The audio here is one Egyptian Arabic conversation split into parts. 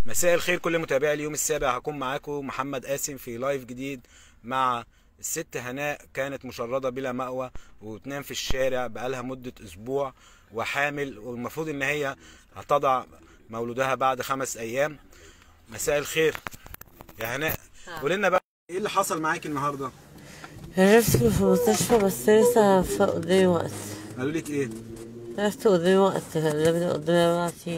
مساء الخير كل متابعي اليوم السابع هكون معاكم محمد قاسم في لايف جديد مع الست هناء كانت مشردة بلا مأوى وتنام في الشارع بقالها مدة أسبوع وحامل والمفروض إن هي هتضع مولودها بعد خمس أيام مساء الخير يا هناء قولي لنا بقى إيه اللي حصل معاكي النهاردة؟ عرفت في المستشفى بس لسه في قدامي وقت قالوا لك إيه؟ عرفت قدامي وقت قدامي قدامي أربع أيام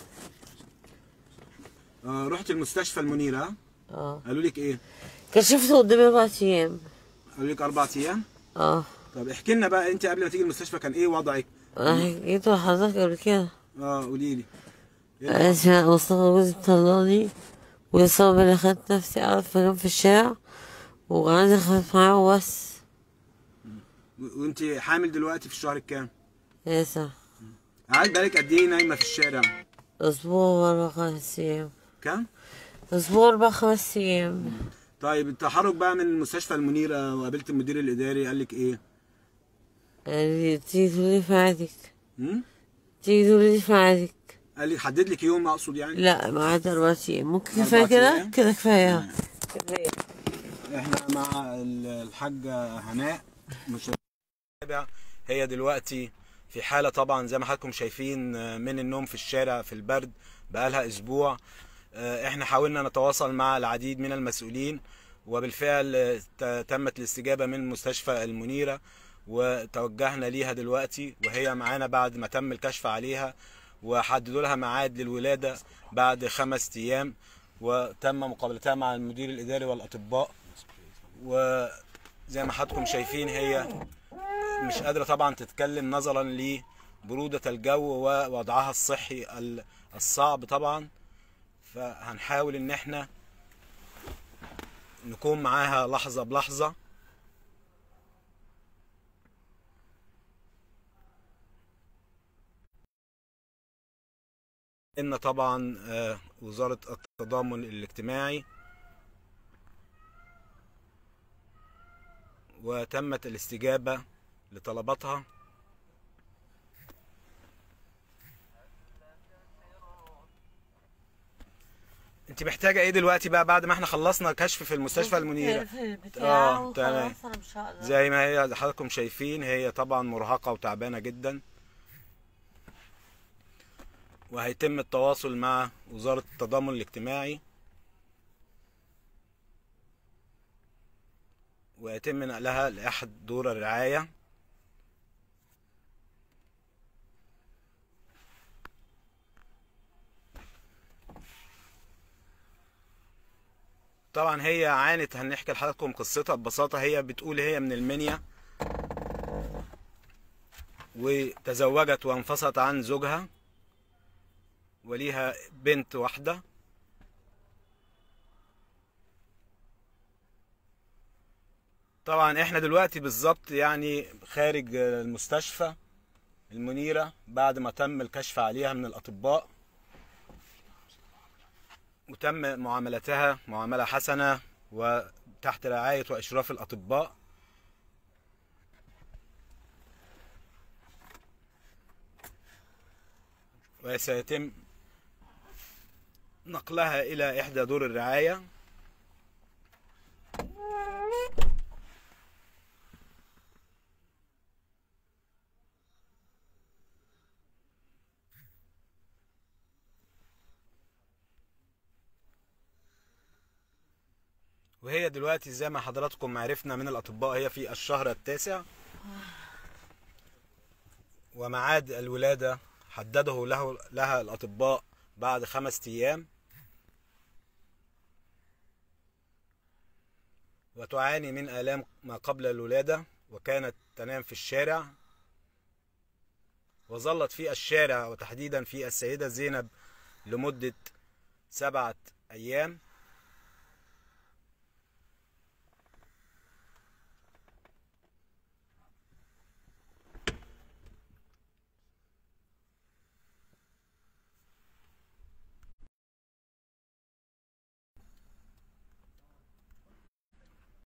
آه رحت المستشفى المنيرة ها؟ اه قالوا لك إيه؟ كشفت قدامي أربع أيام قالوا لك أربع أيام؟ اه طب احكي لنا بقى أنت قبل ما تيجي المستشفى كان إيه وضعك؟ أنا حكيت لحضرتك قبل كده آه قولي لي عشان مصطفى جوزي طلعني وإصابة اللي خدت نفسي أعرف أنام في الشارع وعايزة أخاف معاه وبس وانت حامل دلوقتي في الشهر الكام؟ لسه قاعد بقالك قد ايه نايمه في الشارع؟ أسبوع وأربع خمس أيام كام؟ أسبوع أربع خمس أيام طيب التحرك بقى من المستشفى المنيره وقابلت المدير الاداري قال لك ايه؟ يعني تيجي تقولي في عادك هم؟ تيجي تقولي في عادك قال لي حدد لك يوم اقصد يعني؟ لا بعد أربع أيام ممكن أربع كفاية كده أيام؟ كده كفاية كفاية احنا مع ال- الحاجه هناء مش هي دلوقتي في حاله طبعا زي ما حضراتكم شايفين آه، من النوم في الشارع في البرد بقالها اسبوع آه، احنا حاولنا نتواصل مع العديد من المسؤولين وبالفعل آه، ت- تمت الاستجابه من مستشفى المنيره وتوجهنا ليها دلوقتي وهي معانا بعد ما تم الكشف عليها وحددوا لها ميعاد للولاده بعد خمس ايام وتم مقابلتها مع المدير الاداري والاطباء وزي ما حضراتكم شايفين هي مش قادرة طبعا تتكلم نظرا لبرودة الجو ووضعها الصحي ال- الصعب طبعا فهنحاول ان احنا نكون معاها لحظة بلحظة ان طبعا آه، وزارة التضامن الاجتماعي وتمت الاستجابة لطلباتها انت محتاجة ايه دلوقتي بقى بعد ما احنا خلصنا كشف في المستشفى المنيرة آه، تمام. ان شاء الله زي ما هي حضراتكم شايفين هي طبعا مرهقة وتعبانة جدا وهيتم التواصل مع وزارة التضامن الاجتماعي ويتم نقلها لأحد دور الرعاية طبعا هي عانت هنحكي لحضراتكم قصتها ببساطة هي بتقول هي من المنيا وتزوجت وانفصلت عن زوجها وليها بنت واحدة طبعا احنا دلوقتي بالظبط يعني خارج المستشفى المنيرة بعد ما تم الكشف عليها من الأطباء وتم معاملتها معاملة حسنة وتحت رعاية وإشراف الأطباء وسيتم نقلها إلى إحدى دور الرعاية وهي دلوقتي زي ما حضراتكم عرفنا من الأطباء هي في الشهر التاسع وميعاد الولادة حدده له لها الأطباء بعد خمس أيام وتعاني من آلام ما قبل الولادة وكانت تنام في الشارع وظلت في الشارع وتحديدا في السيدة زينب لمدة سبعة أيام